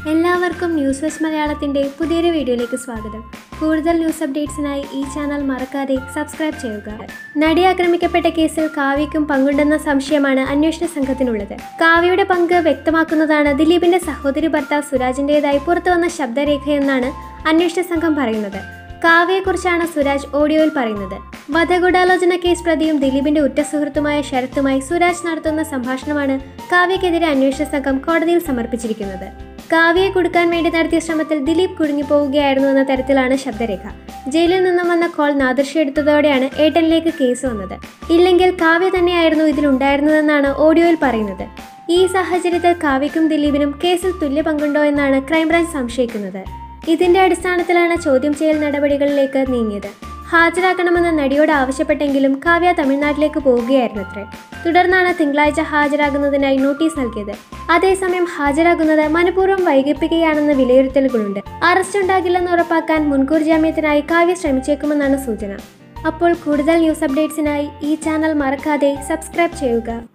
എല്ലാവർക്കും ന്യൂസ് വെച്ച് മലയാളത്തിന്റെ പുതിയൊരു വീഡിയോയിലേക്ക് സ്വാഗതം കൂടുതൽ ന്യൂസ് അപ്ഡേറ്റ്സിനായി ഈ ചാനൽ മറക്കാതെ സബ്സ്ക്രൈബ് ചെയ്യുക നടി ആക്രമിക്കപ്പെട്ട കേസിൽ കാവ്യയ്ക്കും പങ്കുണ്ടെന്ന സംശയമാണ് അന്വേഷണ സംഘത്തിനുള്ളത് കാവ്യയുടെ പങ്ക് വ്യക്തമാക്കുന്നതാണ് ദിലീപിന്റെ സഹോദരി ഭർത്താവ് സുരാജിന്റേതായി പുറത്തുവന്ന ശബ്ദരേഖയെന്നാണ് അന്വേഷണ സംഘം പറയുന്നത് കാവ്യയെക്കുറിച്ചാണ് സുരാജ് ഓഡിയോയിൽ പറയുന്നത് വധഗൂഢാലോചന കേസ് പ്രതിയും ദിലീപിന്റെ ഉറ്റ സുഹൃത്തുമായ ശരത്തുമായി സുരാജ് നടത്തുന്ന സംഭാഷണമാണ് കാവ്യക്കെതിരെ അന്വേഷണ സംഘം കോടതിയിൽ സമർപ്പിച്ചിരിക്കുന്നത് കാവ്യയെ കൊടുക്കാൻ വേണ്ടി നടത്തിയ ശ്രമത്തിൽ ദിലീപ് കുടുങ്ങിപ്പോവുകയായിരുന്നു എന്ന തരത്തിലാണ് ശബ്ദരേഖ ജയിലിൽ നിന്നും വന്ന കോൾ നാദൃശ്യം എടുത്തതോടെയാണ് ഏട്ടനിലേക്ക് കേസ് വന്നത് ഇല്ലെങ്കിൽ കാവ്യ തന്നെയായിരുന്നു ഇതിലുണ്ടായിരുന്നതെന്നാണ് ഓഡിയോയിൽ പറയുന്നത് ഈ സാഹചര്യത്തിൽ കാവ്യയ്ക്കും ദിലീപിനും കേസിൽ തുല്യ പങ്കുണ്ടോ എന്നാണ് ക്രൈംബ്രാഞ്ച് സംശയിക്കുന്നത് ഇതിന്റെ അടിസ്ഥാനത്തിലാണ് ചോദ്യം ചെയ്യൽ നടപടികളിലേക്ക് നീങ്ങിയത് ഹാജരാക്കണമെന്ന് നടിയോട് ആവശ്യപ്പെട്ടെങ്കിലും കാവ്യ തമിഴ്നാട്ടിലേക്ക് പോവുകയായിരുന്നത്രേ തുടർന്നാണ് തിങ്കളാഴ്ച ഹാജരാകുന്നതിനായി നോട്ടീസ് നൽകിയത് അതേസമയം ഹാജരാകുന്നത് മനഃപൂർവ്വം വൈകിപ്പിക്കുകയാണെന്ന വിലയിരുത്തലുകളുണ്ട് അറസ്റ്റ് ഉണ്ടാകില്ലെന്ന് ഉറപ്പാക്കാൻ മുൻകൂർ ജാമ്യത്തിനായി കാവ്യ ശ്രമിച്ചേക്കുമെന്നാണ് സൂചന അപ്പോൾ കൂടുതൽ ന്യൂസ് അപ്ഡേറ്റ്സിനായി ഈ ചാനൽ മറക്കാതെ സബ്സ്ക്രൈബ് ചെയ്യുക